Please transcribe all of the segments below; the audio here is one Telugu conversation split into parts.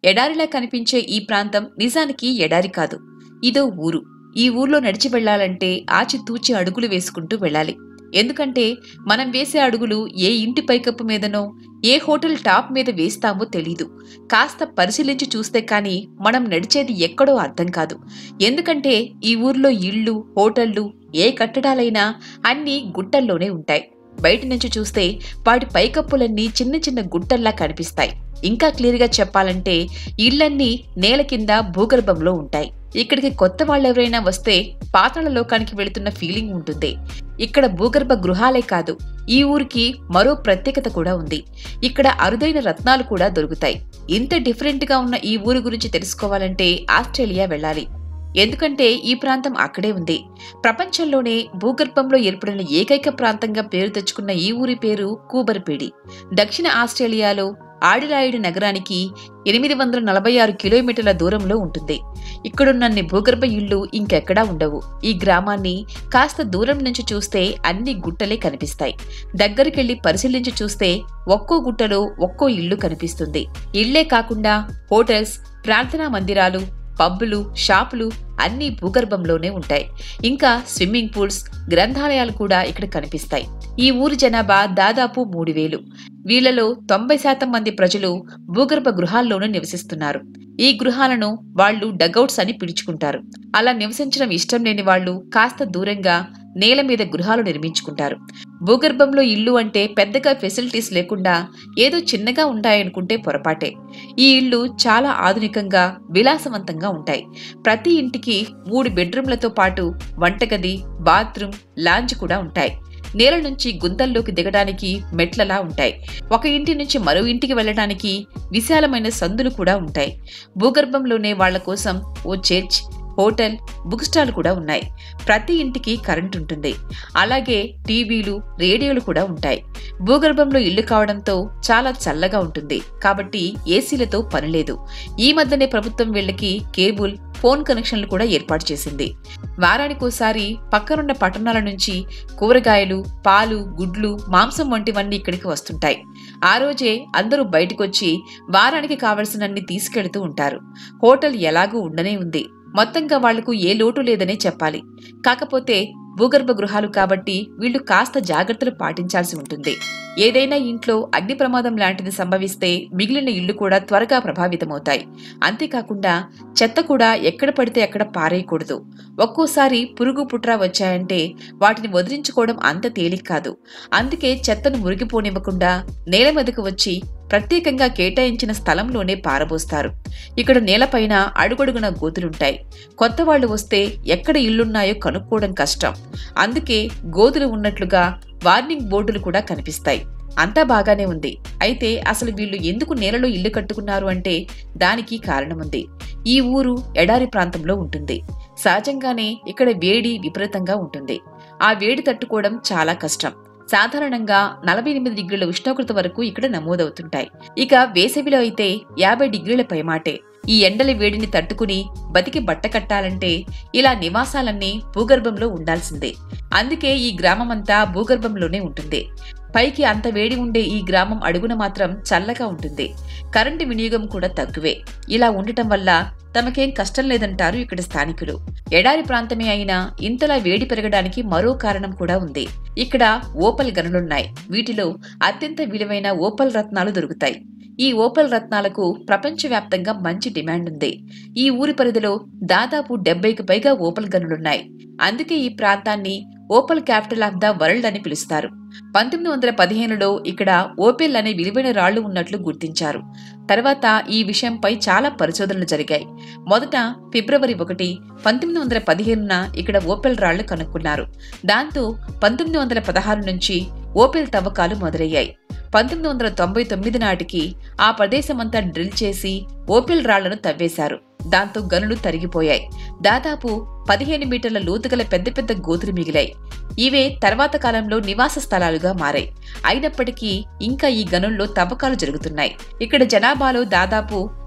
ఎడారిలా కనిపించే ఈ ప్రాంతం నిజానికి ఎడారి కాదు ఇదో ఊరు ఈ ఊర్లో నడిచి వెళ్లాలంటే ఆచితూచి అడుగులు వేసుకుంటూ వెళ్ళాలి ఎందుకంటే మనం వేసే అడుగులు ఏ ఇంటి పైకప్పు మీదనో ఏ హోటల్ టాప్ మీద వేస్తామో తెలీదు కాస్త పరిశీలించి చూస్తే కానీ మనం నడిచేది ఎక్కడో అర్థం కాదు ఎందుకంటే ఈ ఊర్లో ఇళ్ళు హోటళ్లు ఏ కట్టడాలైనా అన్నీ గుట్టల్లోనే ఉంటాయి బయట నుంచి చూస్తే వాటి పైకప్పులన్నీ చిన్న చిన్న గుట్టల్లా కనిపిస్తాయి ఇంకా క్లియర్గా చెప్పాలంటే ఇళ్లన్నీ నేల కింద భూగర్భంలో ఉంటాయి ఇక్కడికి కొత్త వాళ్ళెవరైనా వస్తే పాతాళ లోకానికి వెళుతున్న ఫీలింగ్ ఉంటుంది ఇక్కడ భూగర్భ గృహాలే కాదు ఈ ఊరికి మరో ప్రత్యేకత కూడా ఉంది ఇక్కడ అరుదైన రత్నాలు కూడా దొరుకుతాయి ఇంత డిఫరెంట్ గా ఉన్న ఈ ఊరి గురించి తెలుసుకోవాలంటే ఆస్ట్రేలియా వెళ్ళాలి ఎందుకంటే ఈ ప్రాంతం అక్కడే ఉంది ప్రపంచంలోనే భూగర్భంలో ఏర్పడిన ఏకైక ప్రాంతంగా పేరు తెచ్చుకున్న ఈ ఊరి పేరు కూబర్పేడి దక్షిణ ఆస్ట్రేలియాలో ఆడిలాయిడ్ నగరానికి ఎనిమిది వందల నలభై ఆరు కిలోమీటర్ల దూరంలో ఉంటుంది ఇక్కడున్నన్ని భూగర్భ ఇళ్ళు ఇంకెక్కడా ఉండవు ఈ గ్రామాన్ని కాస్త దూరం నుంచి చూస్తే అన్ని గుట్టలే కనిపిస్తాయి దగ్గరికెళ్లి పరిశీలించి చూస్తే ఒక్కో గుట్టలో ఒక్కో ఇల్లు కనిపిస్తుంది ఇళ్లే కాకుండా హోటల్స్ ప్రార్థనా మందిరాలు పబ్బులు షాపులు అన్నీ భూగర్భంలోనే ఉంటాయి ఇంకా స్విమ్మింగ్ పూల్స్ గ్రంథాలయాలు కూడా ఇక్కడ కనిపిస్తాయి ఈ ఊరి జనాభా దాదాపు మూడు వేలు వీళ్లలో తొంభై శాతం మంది ప్రజలు భూగర్భ గృహాల్లోనూ నివసిస్తున్నారు ఈ గృహాలను వాళ్ళు డగౌట్స్ అని పిలుచుకుంటారు అలా నివసించడం ఇష్టం లేని వాళ్ళు కాస్త దూరంగా నేల మీద గృహాలు నిర్మించుకుంటారు భూగర్భంలో ఇల్లు అంటే పెద్దగా ఫెసిలిటీస్ లేకుండా ఏదో చిన్నగా ఉంటాయనుకుంటే పొరపాటే ఈ ఇళ్ళు చాలా ఆధునికంగా విలాసవంతంగా ఉంటాయి ప్రతి ఇంటికి మూడు బెడ్రూమ్లతో పాటు వంటగది బాత్రూమ్ లాంజ్ కూడా ఉంటాయి నేల నుంచి గుంతల్లోకి దిగడానికి మెట్లలా ఉంటాయి ఒక ఇంటి నుంచి మరో ఇంటికి వెళ్ళడానికి విశాలమైన సందులు కూడా ఉంటాయి భూగర్భంలోనే వాళ్ళ కోసం ఓ చర్చ్ హోటల్ బుక్ స్టాల్ కూడా ఉన్నాయి ప్రతి ఇంటికి కరెంట్ ఉంటుంది అలాగే టీవీలు రేడియోలు కూడా ఉంటాయి భూగర్భంలో ఇల్లు కావడంతో చాలా చల్లగా ఉంటుంది కాబట్టి ఏసీలతో పనిలేదు ఈ మధ్యనే ప్రభుత్వం వీళ్ళకి కేబుల్ ఫోన్ కనెక్షన్లు కూడా ఏర్పాటు చేసింది వారానికోసారి పక్కనున్న పట్టణాల నుంచి కూరగాయలు పాలు గుడ్లు మాంసం వంటివన్నీ ఇక్కడికి వస్తుంటాయి ఆ రోజే అందరూ బయటకొచ్చి వారానికి కావలసినన్ని తీసుకెళ్తూ ఉంటారు హోటల్ ఎలాగూ ఉండనే ఉంది మొత్తంగా వాళ్లకు ఏ లోటు లేదనే చెప్పాలి కాకపోతే భూగర్భ గృహాలు కాబట్టి వీళ్ళు కాస్త జాగ్రత్తలు పాటించాల్సి ఉంటుంది ఏదైనా ఇంట్లో అగ్ని ప్రమాదం లాంటిది సంభవిస్తే మిగిలిన ఇళ్లు కూడా త్వరగా ప్రభావితమవుతాయి అంతేకాకుండా చెత్త కూడా ఎక్కడ పడితే అక్కడ పారేయకూడదు ఒక్కోసారి పురుగు పుట్రా వచ్చాయంటే వాటిని వదిలించుకోవడం అంత తేలిక కాదు అందుకే చెత్తను మురిగిపోనివ్వకుండా నేల మీదకు వచ్చి ప్రత్యేకంగా కేటాయించిన స్థలంలోనే పారబోస్తారు ఇక్కడ నేలపైన అడుగడుగున గోతులుంటాయి కొత్త వాళ్ళు వస్తే ఎక్కడ ఇళ్లున్నాయో కనుక్కోవడం కష్టం అందుకే గోతులు ఉన్నట్లుగా వార్నింగ్ బోర్డులు కూడా కనిపిస్తాయి అంతా బాగానే ఉంది అయితే అసలు వీళ్ళు ఎందుకు నేలలో ఇల్లు కట్టుకున్నారు అంటే దానికి కారణముంది ఈ ఊరు ఎడారి ప్రాంతంలో ఉంటుంది సహజంగానే ఇక్కడ వేడి విపరీతంగా ఉంటుంది ఆ వేడి తట్టుకోవడం చాలా కష్టం సాధారణంగా నలభై ఎనిమిది డిగ్రీల ఉష్ణోగ్రత వరకు ఇక్కడ నమోదవుతుంటాయి ఇక వేసవిలో అయితే యాభై డిగ్రీల పైమాటే ఈ ఎండల వేడిని తట్టుకుని బతికి బట్ట కట్టాలంటే ఇలా నివాసాలన్నీ భూగర్భంలో ఉండాల్సిందే అందుకే ఈ గ్రామమంతా భూగర్భంలోనే ఉంటుంది పైకి అంత వేడి ఉండే ఈ గ్రామం అడుగున మాత్రం చల్లగా ఉంటుంది కరెంటు వినియోగం కూడా తక్కువే ఇలా ఉండటం వల్ల తమకేం కష్టం లేదంటారు ఇక్కడ స్థానికులు ఎడారి ప్రాంతమే అయినా ఇంతలా వేడి పెరగడానికి మరో కారణం కూడా ఉంది ఇక్కడ ఓపల్ గనులున్నాయి వీటిలో అత్యంత విలువైన ఓపల్ రత్నాలు దొరుకుతాయి ఈ ఓపల్ రత్నాలకు ప్రపంచవ్యాప్తంగా మంచి డిమాండ్ ఉంది ఈ ఊరి పరిధిలో దాదాపు డెబ్బైకి పైగా ఓపల్ గనులున్నాయి అందుకే ఈ ప్రాంతాన్ని opal capital of the world అని పిలుస్తారు పంతొమ్మిది వందల పదిహేనులో ఇక్కడ ఓపెల్ అనే విలువైన రాళ్లు ఉన్నట్లు గుర్తించారు తర్వాత ఈ విషయంపై చాలా పరిశోధనలు జరిగాయి మొదట ఫిబ్రవరి ఒకటి పంతొమ్మిది వందల పదిహేనున ఇక్కడ ఓపెల్ రాళ్లు కనుక్కున్నారు దాంతో పంతొమ్మిది వందల పదహారు నుంచి ఓపెల్ తవ్వకాలు మొదలయ్యాయి పంతొమ్మిది వందల తొంభై తొమ్మిది నాటికి ఆ ప్రదేశమంతా డ్రిల్ చేసి ఓపెల్ రాళ్లను తవ్వేశారు దాంతో గనులు తరిగిపోయాయి దాదాపు పదిహేను మీటర్ల లోతుగల పెద్ద పెద్ద గోతులు మిగిలాయి ఇవే తర్వాత కాలంలో నివాస స్థలాలుగా మారాయి అయినప్పటికీ ఇంకా ఈ గనుల్లో తవ్వకాలు జరుగుతున్నాయి ఇక్కడ జనాభాలో దాదాపు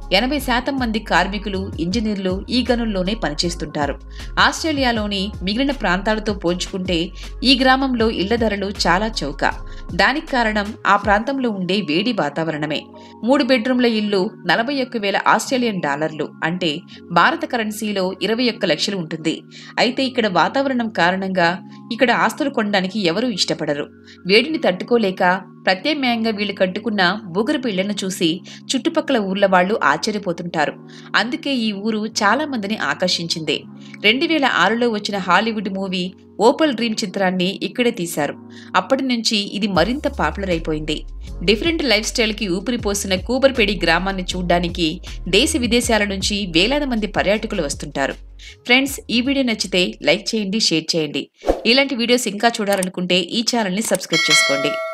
ఎనభై శాతం మంది కార్మికులు ఇంజనీర్లు ఈ గనుల్లోనే పనిచేస్తుంటారు ఆస్ట్రేలియాలోని మిగిలిన ప్రాంతాలతో పోల్చుకుంటే ఈ గ్రామంలో ఇళ్ల ధరలు చాలా చౌక దానికి కారణం ఆ ప్రాంతంలో ఉండే వేడి వాతావరణమే మూడు బెడ్రూమ్ల ఇల్లు నలభై ఒక్క వేల ఆస్ట్రేలియన్ డాలర్లు అంటే భారత కరెన్సీలో ఇరవై ఒక్క లక్షలు ఉంటుంది అయితే ఇక్కడ వాతావరణం కారణంగా ఇక్కడ ఆస్తులు కొనడానికి ఎవరూ ఇష్టపడరు వేడిని తట్టుకోలేక ప్రత్యామ్నాయంగా వీళ్ళు కట్టుకున్న బుగురు పిళ్లను చూసి చుట్టుపక్కల ఊర్ల వాళ్ళు ఆశ్చర్యపోతుంటారు అందుకే ఈ ఊరు చాలా మందిని ఆకర్షించింది రెండు వేల ఆరులో వచ్చిన హాలీవుడ్ మూవీ ఓపల్ డ్రీమ్ చిత్రాన్ని ఇక్కడే తీశారు అప్పటి నుంచి ఇది మరింత పాపులర్ అయిపోయింది డిఫరెంట్ లైఫ్ స్టైల్కి ఊపిరిపోసిన కూబర్పేడి గ్రామాన్ని చూడ్డానికి దేశ విదేశాల నుంచి వేలాది మంది పర్యాటకులు వస్తుంటారు ఫ్రెండ్స్ ఈ వీడియో నచ్చితే లైక్ చేయండి షేర్ చేయండి ఇలాంటి వీడియోస్ ఇంకా చూడాలనుకుంటే ఈ ఛానల్ని సబ్స్క్రైబ్ చేసుకోండి